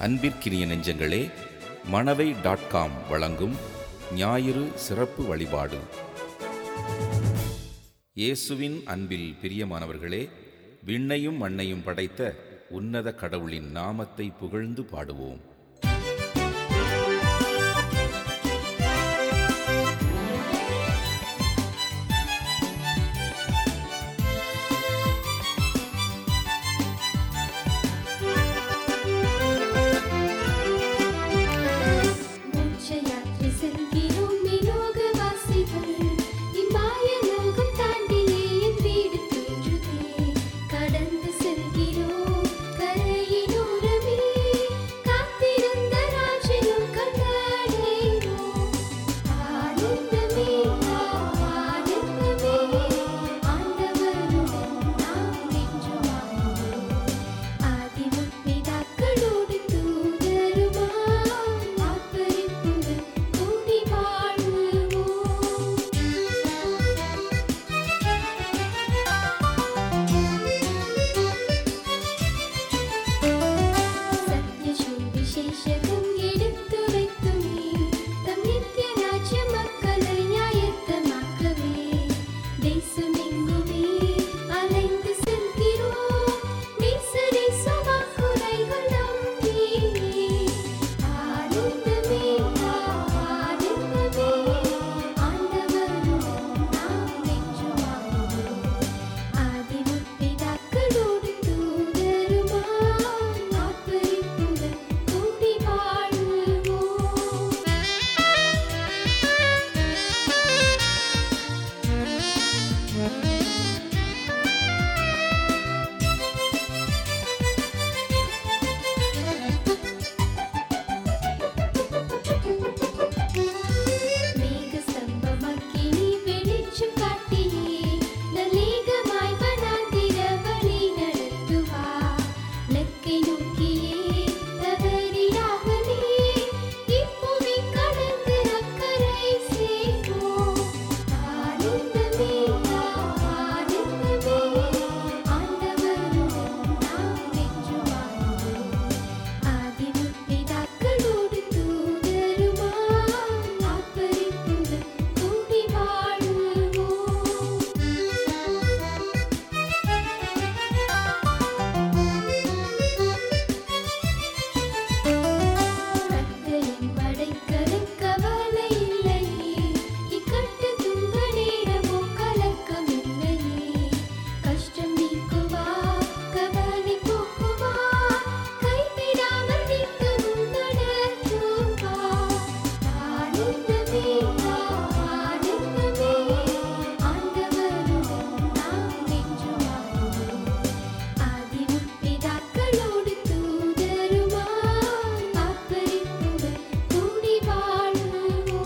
அன்பிற்கினிய நெஞ்சங்களே Manavai dot com வழங்கும் ஞாயிறு சிறப்பு வழிபாடு இயேசுவின் அன்பில் பிரியமானவர்களே விண்ணையும் மண்ணையும் படைத்த உன்னத கடவுளின் நாமத்தை புகழ்ந்து பாடுவோம் மூச்சையாற்றி செல்கிறோம் விலோகவாசிகள். இம்மாய லோகம் தாண்டியே என் வீடு தோன்றுதே. கடந்து செல்கிறோம் கரையினோரமே. காத்திருந்த ராஜ்யம் கண்டடைவோம். ஆனந்தமே, ஆனந்தமே. ஆண்டவருடன் நாம் என்றும் வாழ்வோம். ஆதிமுற்பிதாக்களோடு தூதருமாய் ஆர்ப்பரிப்புடன் கூடி வாழ்வோம். சத்ய சுவிசேஷகம் எடுத்துரைத்துமே தம் நித்திய ராஜ்ய மக்களை ஆயத்தமாக்கவே தேசமெங்குமே அலைந்து செல்கிறோம் நேசரை சுமக்குறைகள் நம்பியே ஆனந்தமே ஆனந்தமே ஆண்டவருடன் நாம் என்றும் வாழ்வோம் ஆதிமுற்பிதாக்களோடு தூதருமாய் ஆர்ப்பரிப்புடன் கூடி வாழ்வோம் மேகஸ்தம்பமாக்கினி வெளிச்சம் காட்டியே நல்லேகமாய் வனாந்திர வழி நடத்துவார். லக்கை நோக்கியே தவறிடாமலே இப்புவி கடந்து அக்கரை சேர்வோம். ஆனந்தமே, ஆனந்தமே, ஆண்டவருடன் நாம் என்றும் வாழ்வோம். ஆதிமுற்பிதாக்களோடு தூதருமாய் ஆர்ப்பரிப்புடன் கூடி வாழ்வோம். கர்த்தரின் படைக்கலன் கவலை இல்லையே இக்கட்டு துன்ப நேரமோ கலக்கம் இல்லையே கஷ்டம் நீக்குவா கவலை போக்குவா கைவிடாமல் நித்தமும் நடத்துவா ஆனந்தமே ஆனந்தமே ஆண்டவருடன் நாம் என்றும் வாழ்வோம் ஆதிமுற்பிதாக்களோடு தூதருமாய் ஆர்ப்பரிப்புடன் கூடி வாழ்வோம்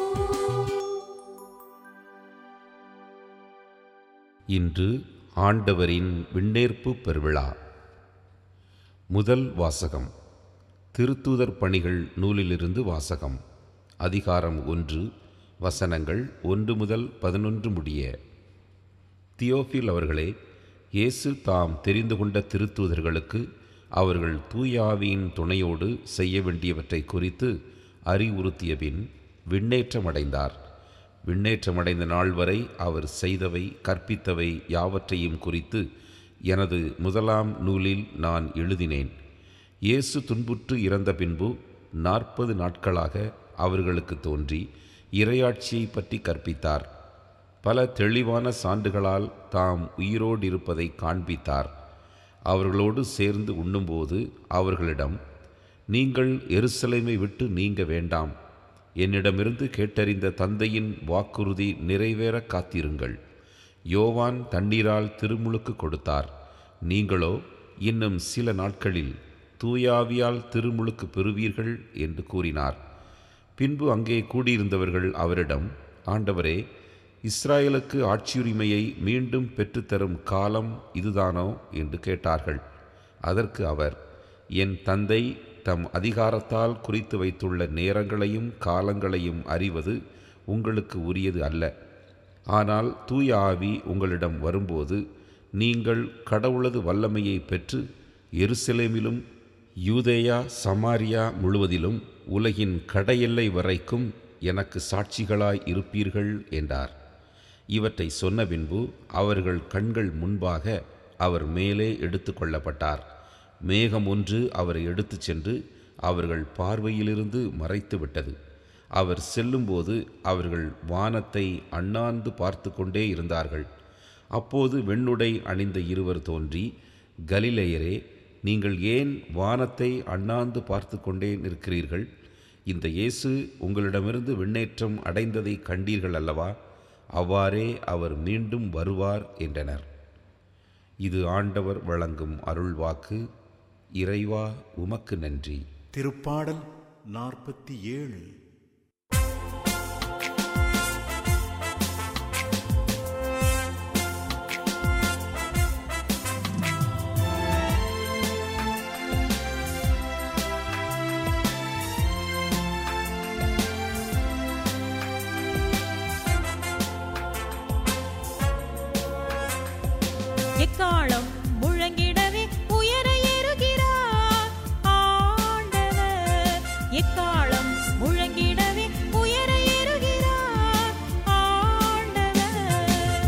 இன்று ஆண்டவரின் விண்ணேற்பு பெருவிழா முதல் வாசகம் திருத்தூதர் பணிகள் நூலிலிருந்து வாசகம் அதிகாரம் ஒன்று வசனங்கள் ஒன்று முதல் பதினொன்று முடிய தியோஃபில் அவர்களே இயேசு தாம் தெரிந்து கொண்ட திருத்தூதர்களுக்கு அவர்கள் தூயாவியின் துணையோடு செய்ய வேண்டியவற்றை குறித்து அறிவுறுத்திய பின் விண்ணேற்றமடைந்தார் விண்ணேற்றமடைந்த நாள் வரை அவர் செய்தவை கற்பித்தவை யாவற்றையும் குறித்து எனது முதலாம் நூலில் நான் எழுதினேன் இயேசு துன்புற்று இறந்த பின்பு நாற்பது நாட்களாக அவர்களுக்கு தோன்றி இறையாட்சியை பற்றி கற்பித்தார் பல தெளிவான சான்றுகளால் தாம் உயிரோடு இருப்பதை காண்பித்தார் அவர்களோடு சேர்ந்து உண்ணும்போது அவர்களிடம் நீங்கள் எருசலேமை விட்டு நீங்க வேண்டாம் என்னிடமிருந்து கேட்டறிந்த தந்தையின் வாக்குறுதி நிறைவேற காத்திருங்கள் யோவான் தண்ணீரால் திருமுழுக்கு கொடுத்தார் நீங்களோ இன்னும் சில நாட்களில் தூயாவியால் திருமுழுக்கு பெறுவீர்கள் என்று கூறினார் பின்பு அங்கே கூடியிருந்தவர்கள் அவரிடம் ஆண்டவரே இஸ்ராயலுக்கு ஆட்சியுரிமையை மீண்டும் பெற்றுத்தரும் காலம் இதுதானோ என்று கேட்டார்கள் அதற்கு அவர் என் தந்தை தம் அதிகாரத்தால் குறித்து வைத்துள்ள நேரங்களையும் காலங்களையும் அறிவது உங்களுக்கு உரியது அல்ல ஆனால் தூய ஆவி உங்களிடம் வரும்போது நீங்கள் கடவுளது வல்லமையை பெற்று எருசலேமிலும் யூதேயா சமாரியா முழுவதிலும் உலகின் கடையெல்லை வரைக்கும் எனக்கு சாட்சிகளாய் இருப்பீர்கள் என்றார் இவற்றை சொன்ன பின்பு அவர்கள் கண்கள் முன்பாக அவர் மேலே எடுத்து கொள்ளப்பட்டார் மேகம் ஒன்று அவரை எடுத்துச் சென்று அவர்கள் பார்வையிலிருந்து மறைத்து விட்டது அவர் செல்லும்போது அவர்கள் வானத்தை அண்ணாந்து பார்த்து கொண்டே இருந்தார்கள் அப்போது வெண்ணுடை அணிந்த இருவர் தோன்றி கலிலேயரே நீங்கள் ஏன் வானத்தை அண்ணாந்து பார்த்து கொண்டே நிற்கிறீர்கள் இந்த இயேசு உங்களிடமிருந்து விண்ணேற்றம் அடைந்ததை கண்டீர்கள் அல்லவா அவ்வாறே அவர் மீண்டும் வருவார் என்றனர் இது ஆண்டவர் வழங்கும் அருள்வாக்கு இறைவா உமக்கு நன்றி திருப்பாடல் நாற்பத்தி ஏழு எக்காலம் முழங்கிடவே உயர ஏறுகிறார் ஆண்டவர் எக்காலம் முழங்கிடவே உயர ஏறுகிறார் ஆண்டவர்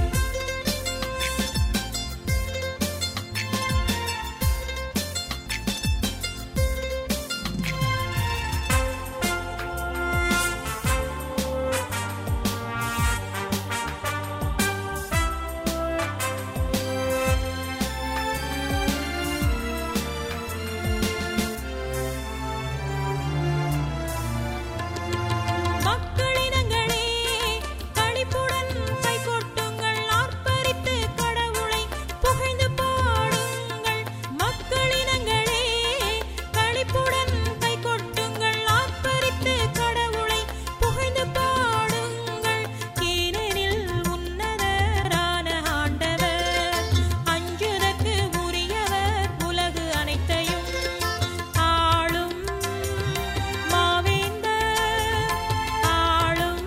மக்களினங்களே களிப்புடன் கைகொட்டுங்கள் ஆர்ப்பரித்து கடவுளை புகழ்ந்து பாடுங்கள் மக்களினங்களே களிப்புடன் கைகொட்டுங்கள் ஆர்ப்பரித்து கடவுளை புகழ்ந்து பாடுங்கள் ஏனெனில் உன்னதரான ஆண்டவர் அஞ்சுதற்கு உரியவர் உலகு அனைத்தையும் ஆளும் மாவேந்தர் ஆளும்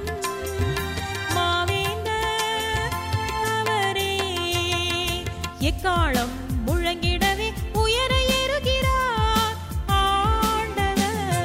மாவேந்தர் அவரே எக்காலம் முழங்கிடவே உயர ஏறுகிறார் ஆண்டவர்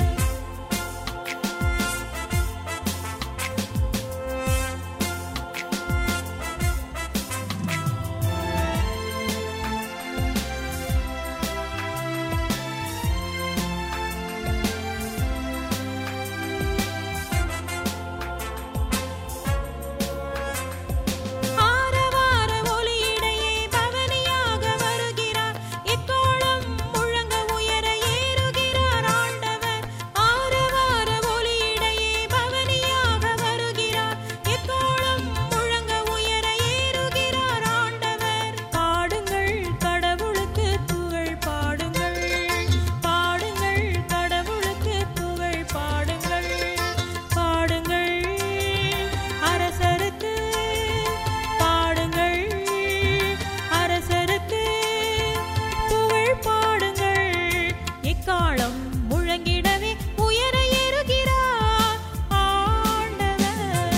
ஆரவார ஒலியிடையே பவனியாக வருகிறார் எக்காலம் முழங்க உயர ஏறுகிறார் ஆண்டவர் ஆரவார ஒலியிடையே பவனியாக வருகிறார் எக்காலம் முழங்க உயர ஏறுகிறார் ஆண்டவர் பாடுங்கள் கடவுளுக்கு புகழ் பாடுங்கள் பாடுங்கள் கடவுளுக்கு புகழ் பாடுங்கள் பாடுங்கள் அரசருக்கு பாடுங்கள் அரசருக்கு புகழ் பாடுங்கள் எக்காலம் முழங்கிடவே உயர ஏறுகிறார் ஆண்டவர்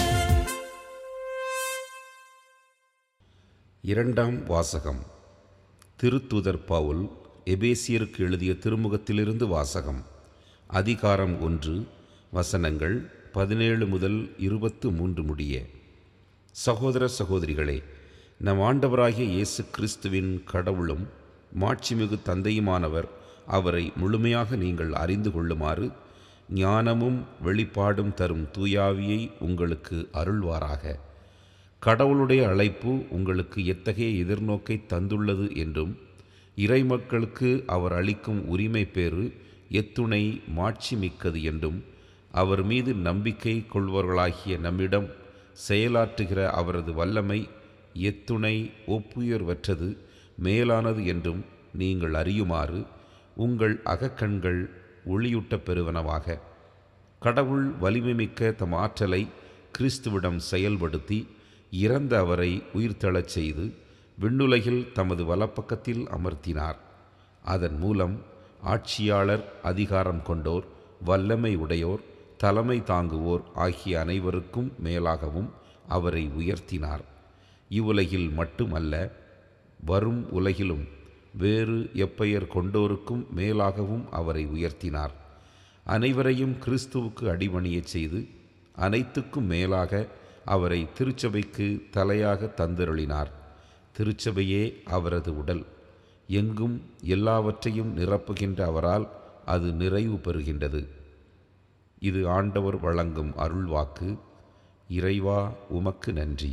இரண்டாம் வாசகம் திருத்துதர் பவுல் எபேசியருக்கு எழுதிய திருமுகத்திலிருந்து வாசகம் அதிகாரம் ஒன்று வசனங்கள் பதினேழு முதல் இருபத்து மூன்று முடிய சகோதர சகோதரிகளே நம் ஆண்டவராகிய இயேசு கிறிஸ்துவின் கடவுளும் மாட்சிமிகு தந்தையுமானவர் அவரை முழுமையாக நீங்கள் அறிந்து கொள்ளுமாறு ஞானமும் வெளிப்பாடும் தரும் தூயாவியை உங்களுக்கு அருள்வாராக கடவுளுடைய அழைப்பு உங்களுக்கு எத்தகைய எதிர்நோக்கை தந்துள்ளது என்றும் இறைமக்களுக்கு அவர் அளிக்கும் உரிமை பேறு எத்துணை மாட்சி மிக்கது என்றும் அவர் மீது நம்பிக்கை கொள்வர்களாகிய நம்மிடம் செயலாற்றுகிற அவரது வல்லமை எத்துணை ஒப்புயர்வற்றது மேலானது என்றும் நீங்கள் அறியுமாறு உங்கள் அகக்கண்கள் ஒளியூட்ட பெறுவனவாக கடவுள் வலிமைமிக்க தம் ஆற்றலை கிறிஸ்துவிடம் செயல்படுத்தி இறந்த அவரை உயிர்த்தெழச் செய்து விண்ணுலகில் தமது வலப்பக்கத்தில் அமர்த்தினார் அதன் மூலம் ஆட்சியாளர் அதிகாரம் கொண்டோர் வல்லமை உடையோர் தலைமை தாங்குவோர் ஆகிய அனைவருக்கும் மேலாகவும் அவரை உயர்த்தினார் இவ்வுலகில் மட்டுமல்ல வரும் உலகிலும் வேறு எப்பெயர் கொண்டோருக்கும் மேலாகவும் அவரை உயர்த்தினார் அனைவரையும் கிறிஸ்துவுக்கு அடிபணியச் செய்து அனைத்துக்கும் மேலாக அவரை திருச்சபைக்கு தலையாக தந்தருளினார் திருச்சபையே அவரது உடல் எங்கும் எல்லாவற்றையும் நிரப்புகின்ற அவரால் அது நிறைவு பெறுகின்றது இது ஆண்டவர் வழங்கும் அருள்வாக்கு இறைவா உமக்கு நன்றி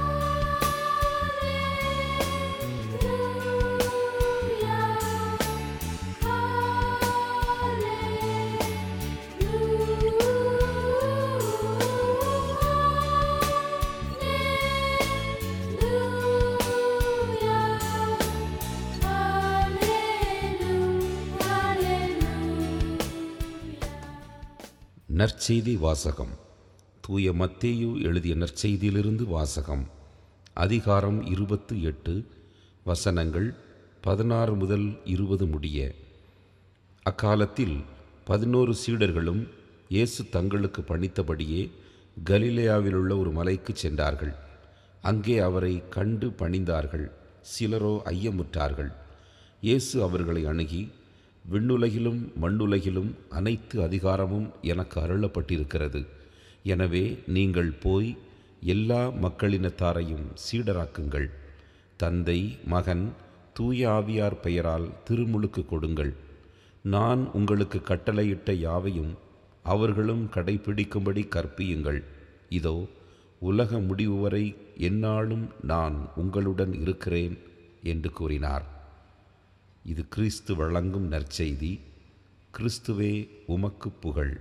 நற்செய்தி வாசகம் தூய மத்தேயு எழுதிய நற்செய்தியிலிருந்து வாசகம் அதிகாரம் இருபத்து எட்டு வசனங்கள் பதினாறு முதல் இருபது முடிய அக்காலத்தில் பதினோரு சீடர்களும் இயேசு தங்களுக்கு பணித்தபடியே கலிலேயாவிலுள்ள ஒரு மலைக்கு சென்றார்கள் அங்கே அவரை கண்டு பணிந்தார்கள் சிலரோ ஐயமுற்றார்கள் இயேசு அவர்களை அணுகி விண்ணுலகிலும் மண்ணுலகிலும் அனைத்து அதிகாரமும் எனக்கு அருளப்பட்டிருக்கிறது எனவே நீங்கள் போய் எல்லா மக்களினத்தாரையும் சீடராக்குங்கள் தந்தை மகன் தூய ஆவியார் பெயரால் திருமுழுக்கு கொடுங்கள் நான் உங்களுக்கு கட்டளையிட்ட யாவையும் அவர்களும் கடைப்பிடிக்கும்படி கற்பியுங்கள் இதோ உலக முடிவு வரை எந்நாளும் நான் உங்களுடன் இருக்கிறேன் என்று கூறினார் இது கிறிஸ்து வழங்கும் நற்செய்தி கிறிஸ்துவே உமக்கு புகழ்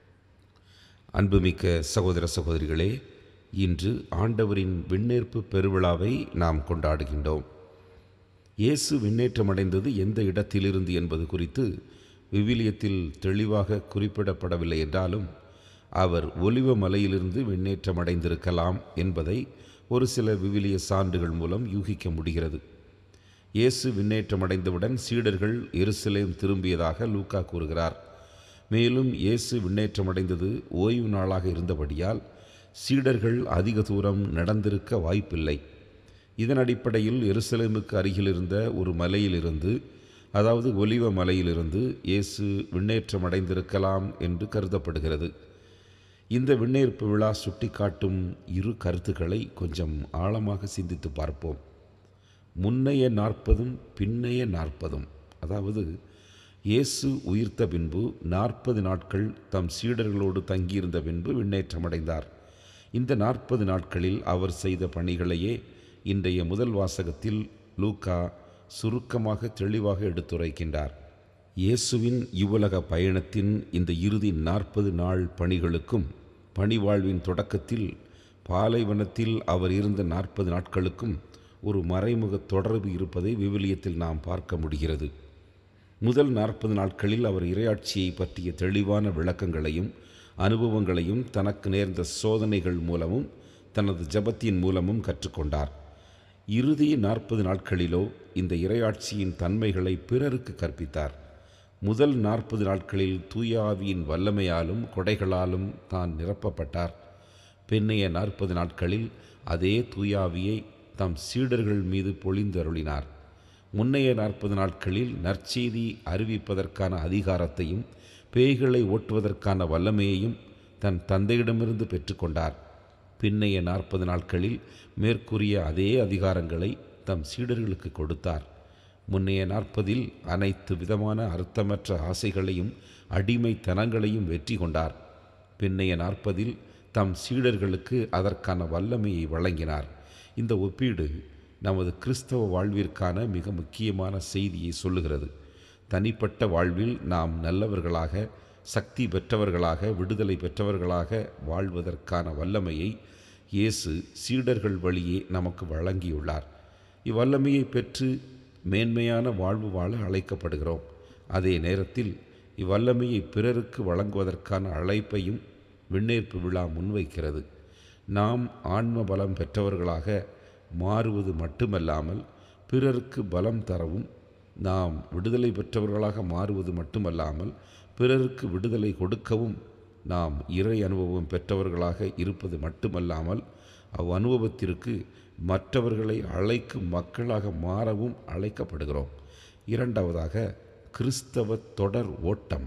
அன்புமிக்க சகோதர சகோதரிகளே இன்று ஆண்டவரின் விண்ணேற்பு பெருவிழாவை நாம் கொண்டாடுகின்றோம் இயேசு விண்ணேற்றமடைந்தது எந்த இடத்திலிருந்து என்பது குறித்து விவிலியத்தில் தெளிவாக குறிப்பிடப்படவில்லை என்றாலும் அவர் ஒலிவ மலையிலிருந்து விண்ணேற்றமடைந்திருக்கலாம் என்பதை ஒரு சில விவிலிய சான்றுகள் மூலம் யூகிக்க முடிகிறது இயேசு விண்ணேற்றமடைந்தவுடன் சீடர்கள் எருசலேம் திரும்பியதாக லூக்கா கூறுகிறார் மேலும் இயேசு விண்ணேற்றமடைந்தது ஓய்வு நாளாக இருந்தபடியால் சீடர்கள் அதிக தூரம் நடந்திருக்க வாய்ப்பில்லை இதன் அடிப்படையில் எருசலேமுக்கு அருகில் இருந்த ஒரு மலையிலிருந்து அதாவது ஒலிவ மலையிலிருந்து இயேசு விண்ணேற்றமடைந்திருக்கலாம் என்று கருதப்படுகிறது இந்த விண்ணேற்பு விழா சுட்டிக்காட்டும் இரு கருத்துக்களை கொஞ்சம் ஆழமாக சிந்தித்து பார்ப்போம் முன்னைய நாற்பதும் பின்னைய நாற்பதும் அதாவது இயேசு உயிர்த்த பின்பு நாற்பது நாட்கள் தம் சீடர்களோடு தங்கியிருந்த பின்பு விண்ணேற்றமடைந்தார் இந்த நாற்பது நாட்களில் அவர் செய்த பணிகளையே இன்றைய முதல் வாசகத்தில் லூக்கா சுருக்கமாக தெளிவாக எடுத்துரைக்கின்றார் இயேசுவின் இவ்வுலக பயணத்தின் இந்த இறுதி நாற்பது நாள் பணிகளுக்கும் பணிவாழ்வின் தொடக்கத்தில் பாலைவனத்தில் அவர் இருந்த நாற்பது நாட்களுக்கும் ஒரு மறைமுக தொடர்பு இருப்பதை விவிலியத்தில் நாம் பார்க்க முடிகிறது முதல் நாற்பது நாட்களில் அவர் இரையாட்சியை பற்றிய தெளிவான விளக்கங்களையும் அனுபவங்களையும் தனக்கு நேர்ந்த சோதனைகள் மூலமும் தனது ஜபத்தின் மூலமும் கற்றுக்கொண்டார் இறுதி நாற்பது நாட்களிலோ இந்த இரையாட்சியின் தன்மைகளை பிறருக்கு கற்பித்தார் முதல் நாற்பது நாட்களில் தூய ஆவியின் வல்லமையாலும் கொடைகளாலும் தான் நிரப்பப்பட்டார் பின்னைய நாற்பது நாட்களில் அதே தூயாவியை தம் சீடர்கள் மீது பொழிந்தருளினார் முன்னைய நாற்பது நாட்களில் நற்செய்தி அறிவிப்பதற்கான அதிகாரத்தையும் பேய்களை ஓட்டுவதற்கான வல்லமையையும் தன் தந்தையிடமிருந்து பெற்றுக்கொண்டார் பின்னைய நாற்பது நாட்களில் மேற்கூறிய அதே அதிகாரங்களை தம் சீடர்களுக்கு கொடுத்தார் முன்னைய நாற்பதில் அனைத்து விதமான அர்த்தமற்ற ஆசைகளையும் அடிமைத்தனங்களையும் வெற்றி கொண்டார் பின்னைய நாற்பதில் தம் சீடர்களுக்கு அதற்கான வல்லமையை வழங்கினார் இந்த ஒப்பீடு நமது கிறிஸ்தவ வாழ்விற்கான மிக முக்கியமான செய்தியை சொல்லுகிறது தனிப்பட்ட வாழ்வில் நாம் நல்லவர்களாக சக்தி பெற்றவர்களாக விடுதலை பெற்றவர்களாக வாழ்வதற்கான வல்லமையை இயேசு சீடர்கள் வழியே நமக்கு வழங்கியுள்ளார் இவ்வல்லமையை பெற்று மேன்மையான வாழ்வு வாழ அழைக்கப்படுகிறோம் அதே நேரத்தில் இவ்வல்லமையை பிறருக்கு வழங்குவதற்கான அழைப்பையும் விண்ணேற்பு விழா முன்வைக்கிறது நாம் ஆன்ம பலம் பெற்றவர்களாக மாறுவது மட்டுமல்லாமல் பிறருக்கு பலம் தரவும் நாம் விடுதலை பெற்றவர்களாக மாறுவது மட்டுமல்லாமல் பிறருக்கு விடுதலை கொடுக்கவும் நாம் இறை அனுபவம் பெற்றவர்களாக இருப்பது மட்டுமல்லாமல் அவ் அனுபவத்திற்கு மற்றவர்களை அழைக்கும் மக்களாக மாறவும் அழைக்கப்படுகிறோம் இரண்டாவதாக கிறிஸ்தவ தொடர் ஓட்டம்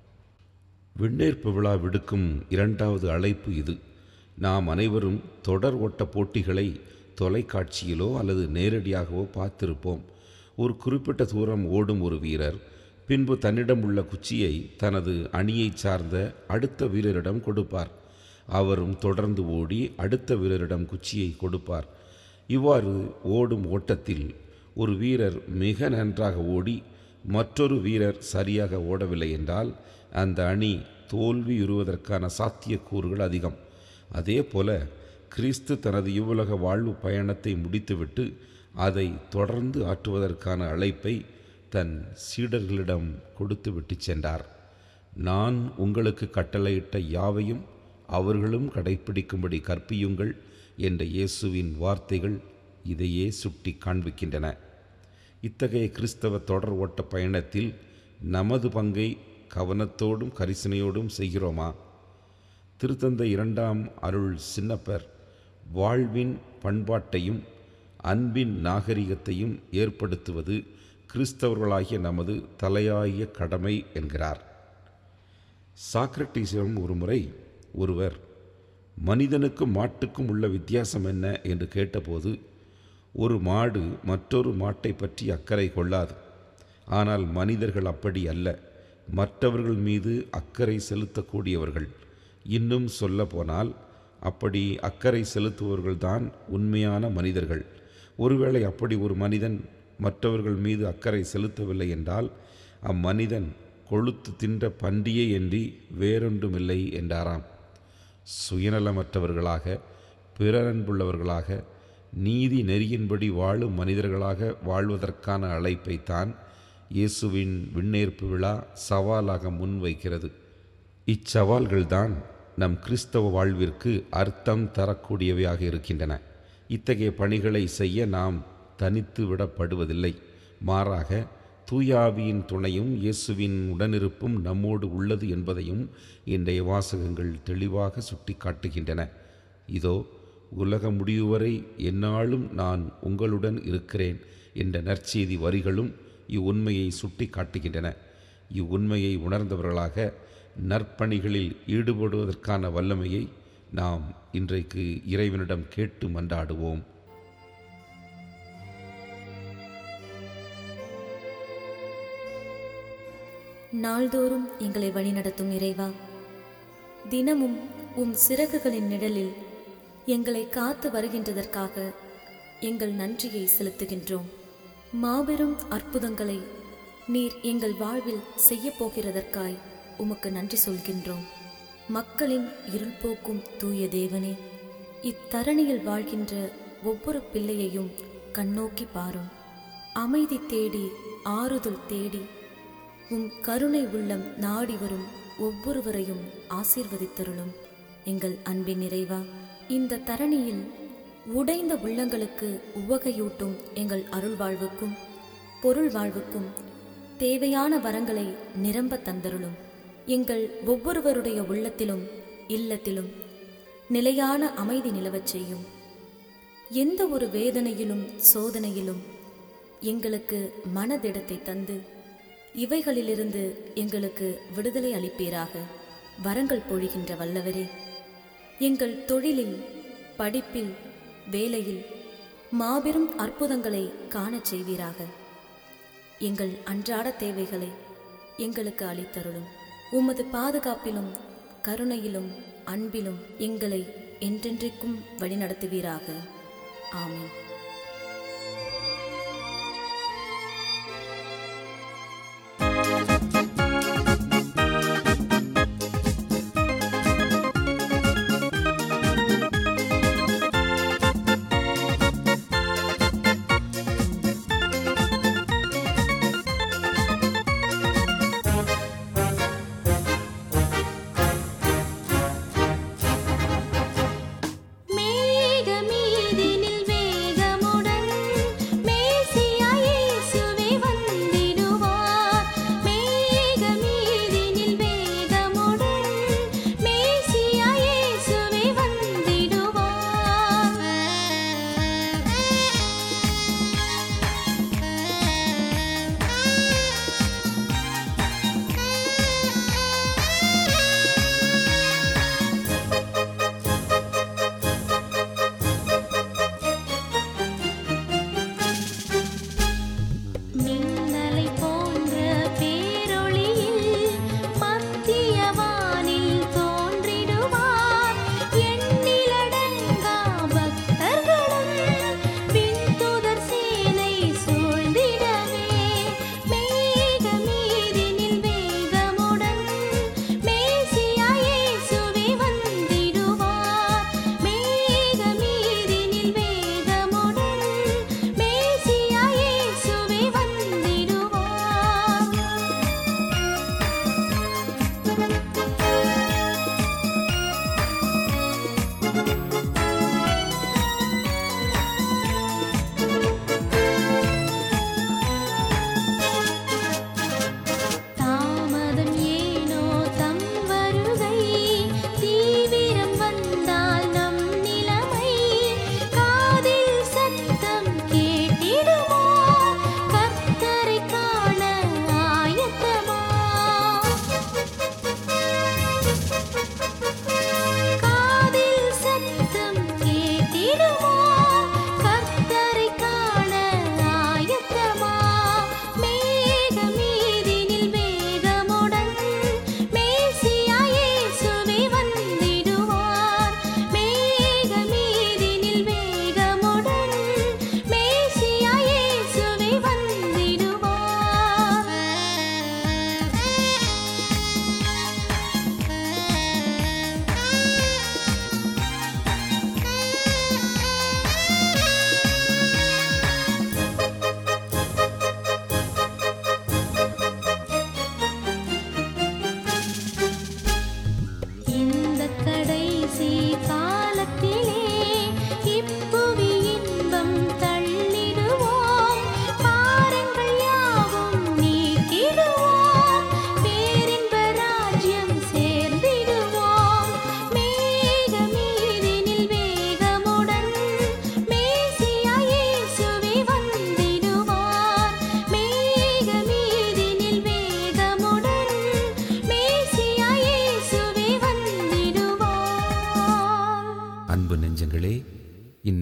விண்ணேற்பு விழா விடுக்கும் இரண்டாவது அழைப்பு இது நாம் அனைவரும் தொடர் ஓட்ட போட்டிகளை தொலைக்காட்சியிலோ அல்லது நேரடியாகவோ பார்த்திருப்போம் ஒரு குறிப்பிட்ட தூரம் ஓடும் ஒரு வீரர் பின்பு தன்னிடம் உள்ள குச்சியை தனது அணியைச் சார்ந்த அடுத்த வீரரிடம் கொடுப்பார் அவரும் தொடர்ந்து ஓடி அடுத்த வீரரிடம் குச்சியை கொடுப்பார் இவ்வாறு ஓடும் ஓட்டத்தில் ஒரு வீரர் மிக நன்றாக ஓடி மற்றொரு வீரர் சரியாக ஓடவில்லை என்றால் அந்த அணி தோல்வியுறுவதற்கான சாத்தியக்கூறுகள் அதிகம் அதே போல கிறிஸ்து தனது இவ்வுலக வாழ்வு பயணத்தை முடித்துவிட்டு அதை தொடர்ந்து ஆற்றுவதற்கான அழைப்பை தன் சீடர்களிடம் கொடுத்துவிட்டு சென்றார் நான் உங்களுக்கு கட்டளையிட்ட யாவையும் அவர்களும் கடைப்பிடிக்கும்படி கற்பியுங்கள் என்ற இயேசுவின் வார்த்தைகள் இதையே சுட்டி காண்பிக்கின்றன இத்தகைய கிறிஸ்தவ தொடர் ஓட்ட பயணத்தில் நமது பங்கை கவனத்தோடும் கரிசனையோடும் செய்கிறோமா திருத்தந்தை இரண்டாம் அருள் சின்னப்பர் வாழ்வின் பண்பாட்டையும் அன்பின் நாகரிகத்தையும் ஏற்படுத்துவது கிறிஸ்தவர்களாகிய நமது தலையாய கடமை என்கிறார் சாக்ரட்டீசிடம் ஒரு முறை ஒருவர் மனிதனுக்கும் மாட்டுக்கும் உள்ள வித்தியாசம் என்ன என்று கேட்டபோது ஒரு மாடு மற்றொரு மாட்டை பற்றி அக்கறை கொள்ளாது ஆனால் மனிதர்கள் அப்படி அல்ல மற்றவர்கள் மீது அக்கறை செலுத்தக்கூடியவர்கள் இன்னும் சொல்லப்போனால் அப்படி அக்கறை செலுத்துபவர்கள்தான் உண்மையான மனிதர்கள் ஒருவேளை அப்படி ஒரு மனிதன் மற்றவர்கள் மீது அக்கறை செலுத்தவில்லை என்றால் அம்மனிதன் கொழுத்து தின்ற பன்றியே என்று வேறொன்றுமில்லை என்றாராம் சுயநலமற்றவர்களாக பிறரன்புள்ளவர்களாக நீதி நெறியின்படி வாழும் மனிதர்களாக வாழ்வதற்கான அழைப்பைத்தான் இயேசுவின் விண்ணேற்பு விழா சவாலாக முன்வைக்கிறது இச்சவால்கள்தான் நம் கிறிஸ்தவ வாழ்விற்கு அர்த்தம் தரக்கூடியவையாக இருக்கின்றன இத்தகைய பணிகளை செய்ய நாம் தனித்து விடப்படுவதில்லை மாறாக தூயாவியின் துணையும் இயேசுவின் உடனிருப்பும் நம்மோடு உள்ளது என்பதையும் இன்றைய வாசகங்கள் தெளிவாக சுட்டி காட்டுகின்றன இதோ உலக முடிவு வரை எந்நாளும் நான் உங்களுடன் இருக்கிறேன் என்ற நற்செய்தி வரிகளும் இவ்வுண்மையை சுட்டி காட்டுகின்றன இவ்வுண்மையை உணர்ந்தவர்களாக நற்பணிகளில் ஈடுபடுவதற்கான வல்லமையை நாம் இன்றைக்கு இறைவனிடம் கேட்டு மன்றாடுவோம் நாள்தோறும் எங்களை வழிநடத்தும் இறைவா தினமும் உம் சிறகுகளின் நிழலில் எங்களை காத்து வருகின்றதற்காக எங்கள் நன்றியை செலுத்துகின்றோம் மாபெரும் அற்புதங்களை நீர் எங்கள் வாழ்வில் செய்யப் போகிறதற்காய் உமக்கு நன்றி சொல்கின்றோம் மக்களின் இருள் போக்கும் தூய தேவனே இத்தரணியில் வாழ்கின்ற ஒவ்வொரு பிள்ளையையும் கண்ணோக்கி பாரும் அமைதி தேடி ஆறுதல் தேடி உம் கருணை உள்ளம் நாடி வரும் ஒவ்வொருவரையும் ஆசீர்வதித்தருளும் எங்கள் அன்பின் நிறைவா இந்த தரணியில் உடைந்த உள்ளங்களுக்கு உவகையூட்டும் எங்கள் அருள் வாழ்வுக்கும் பொருள் வாழ்வுக்கும் தேவையான வரங்களை நிரம்ப தந்தருளும் எங்கள் ஒவ்வொருவருடைய உள்ளத்திலும் இல்லத்திலும் நிலையான அமைதி நிலவச் செய்யும் எந்த ஒரு வேதனையிலும் சோதனையிலும் எங்களுக்கு மனதிடத்தை தந்து இவைகளிலிருந்து எங்களுக்கு விடுதலை அளிப்பீராக வரங்கள் பொழிகின்ற வல்லவரே எங்கள் தொழிலில் படிப்பில் வேலையில் மாபெரும் அற்புதங்களை காணச் செய்வீராக எங்கள் அன்றாட தேவைகளை எங்களுக்கு அளித்தருளும் உமது பாதுகாப்பிலும் கருணையிலும் அன்பிலும் எங்களை என்றென்றைக்கும் வழிநடத்துவீராக ஆமென் மேகமீதினில் வேக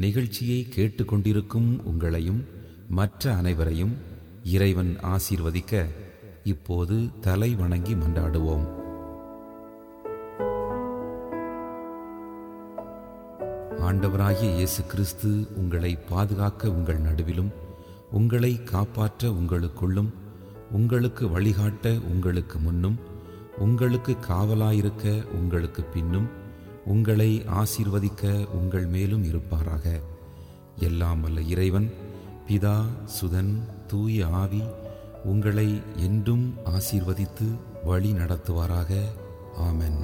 இந்நிகழ்ச்சியை கேட்டுக்கொண்டிருக்கும் உங்களையும் மற்ற அனைவரையும் இறைவன் ஆசீர்வதிக்க இப்போது தலை வணங்கி மன்றாடுவோம் ஆண்டவராகிய இயேசு கிறிஸ்து உங்களை பாதுகாக்க உங்கள் நடுவிலும் உங்களை காப்பாற்ற உங்களுக்குள்ளும் உங்களுக்கு வழிகாட்ட உங்களுக்கு முன்னும் உங்களுக்கு காவலாயிருக்க உங்களுக்கு பின்னும் உங்களை ஆசீர்வதிக்க உங்கள் மேலும் இருப்பாராக எல்லாம் வல்ல இறைவன் பிதா சுதன் தூய ஆவி உங்களை என்றும் ஆசீர்வதித்து வழி நடத்துவாராக ஆமென்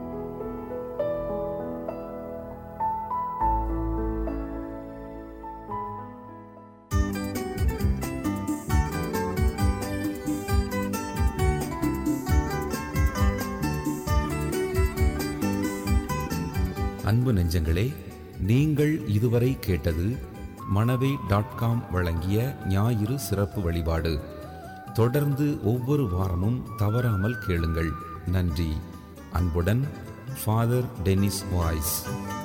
அன்பு நெஞ்சங்களே நீங்கள் இதுவரை கேட்டது மணவை டாட் காம் வழங்கிய ஞாயிறு சிறப்பு வழிபாடு தொடர்ந்து ஒவ்வொரு வாரமும் தவறாமல் கேளுங்கள் நன்றி அன்புடன் ஃபாதர் டென்னிஸ் வாய்ஸ்